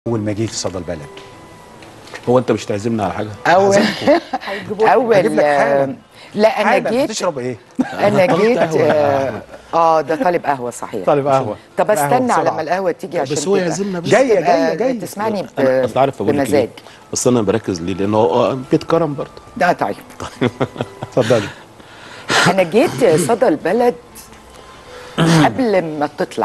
اول ما جه في صدى البلد هو انت مش تعزمنا على حاجه اول اول هجيب لك حالا. لا انا حالا جيت تشرب ايه انا جيت قهوة. اه آه، ده طالب قهوه صحيح طالب قهوه طب قهوة استنى على بسرعة. ما القهوه تيجي عشان بس هو تبقى- يعزمنا بس جاية، تبقى جاية، جاية. تسمعني ب- انا اصل عارف بقول لك بمزاج ليه بس انا بركز ليه لان هو آه، بيت كرم برضه ده طيب اتفضلي انا جيت صدى البلد قبل ما تطلع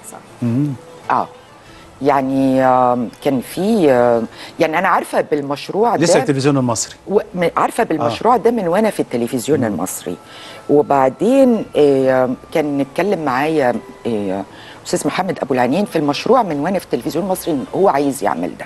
اه يعني آم، كان في آم، يعني انا عارفه بالمشروع لسه ده التلفزيون المصري و- م- عارفه بالمشروع ده من وانا في التلفزيون المصري وبعدين آه، كان نتكلم معايا آه، استاذ محمد ابو العنين في المشروع من وانا في التلفزيون المصري إن هو عايز يعمل ده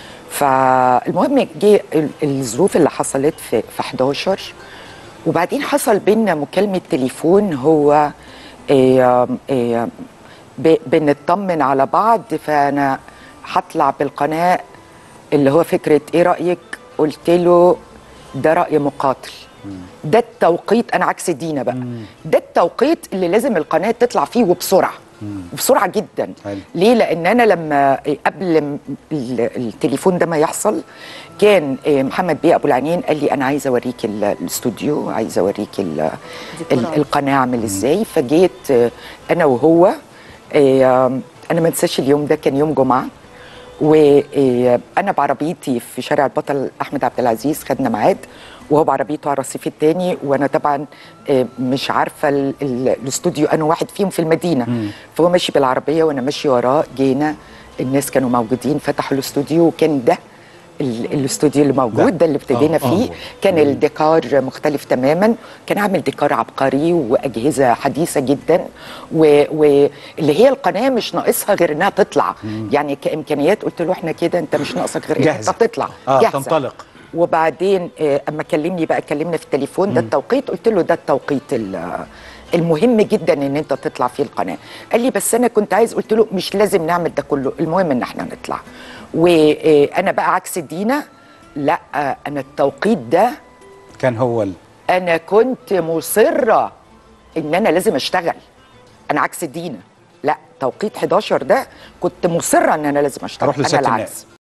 فالمهم جه ال- الظروف اللي حصلت في في 11 وبعدين حصل بينا مكالمه تليفون هو آه، آه، ب- بنطمن على بعض فانا هطلع بالقناه اللي هو فكره ايه رايك قلت له ده راي مقاتل ده التوقيت انا عكس دينا بقى ده التوقيت اللي لازم القناه تطلع فيه وبسرعه وبسرعه جدا حلو. ليه لان انا لما قبل م- ال- التليفون ده ما يحصل كان آه، محمد بيه ابو العنين قال لي انا عايزه اوريك ال- الاستوديو عايزه اوريك ال- ال- القناه عامل ازاي فجيت آه، انا وهو آه، انا ما انساش اليوم ده كان يوم جمعه وانا بعربيتي في شارع البطل احمد عبد العزيز خدنا ميعاد وهو بعربيته على الرصيف الثاني وانا طبعا آه، مش عارفه ال- ال- الاستوديو انا واحد فيهم في المدينه فهو ماشي بالعربيه وانا ماشي وراه جينا الناس كانوا موجودين فتحوا الاستوديو وكان ده ال- الاستوديو اللي موجود ده اللي ابتدينا آه، فيه آه. كان الديكور مختلف تماما كان عامل ديكور عبقري واجهزه حديثه جدا و- واللي هي القناه مش ناقصها غير انها تطلع يعني كامكانيات قلت له احنا كده انت مش ناقصك غير انك جاهزة. تطلع آه، جاهزة. تنطلق. وبعدين آه، اما كلمني بقى كلمنا في التليفون ده التوقيت قلت له ده التوقيت ال- المهم جدا ان انت تطلع فيه القناه قال لي بس انا كنت عايز قلت له مش لازم نعمل ده كله المهم ان احنا نطلع وانا بقى عكس دينا لا آه، انا التوقيت ده كان هو ال... انا كنت مصره ان انا لازم اشتغل انا عكس دينا لا توقيت 11 ده كنت مصره ان انا لازم اشتغل اروح انا لسياده العكس النائب